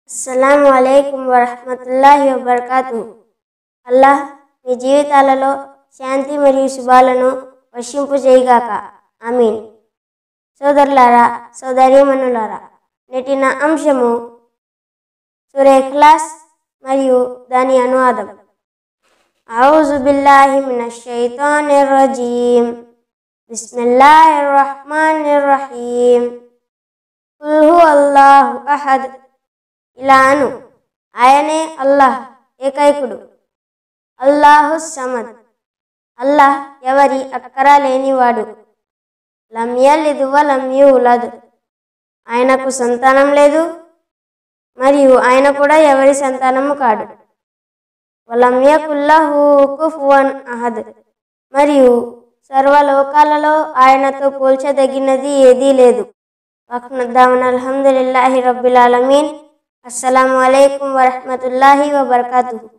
అస్సలం అయికం వరహమతుల్లాహి వబర్కాతు అల్లాహ్ మీ జీవితాలలో శాంతి మరియు శుభాలను వర్షింపు చేయగాక ఆమీన్ సోదరులారా సోదరీమణులారా నేటి నా అంశము సురే క్లాస్ మరియు దాని అనువాదం أعوذ بالله من الشيطان الرجيم بسم الله الرحمن الرحيم قل هو الله أحد ఇలా అను ఆయనే అల్లాహ్ ఏకైకుడు అల్లాహు సమద్ అల్లాహ్ ఎవరి అక్కర లేనివాడు లం యలిద్ వ లం యూలద్ ఆయనకు సంతానం లేదు మరియు ఆయన కూడా ఎవరి సంతానము కాడు వలం యకుల్లహు కుఫువన్ అహద్ మరియు సర్వలోకాలలో ఆయనతో పోల్చదగినది ఏదీ లేదు వక్నుద్దామన్ అల్హమ్దులిల్లాహి రబ్బిల్ ఆలమీన్ అస్సలం అయికం వరహమతుల్లాహి వబర్కాతు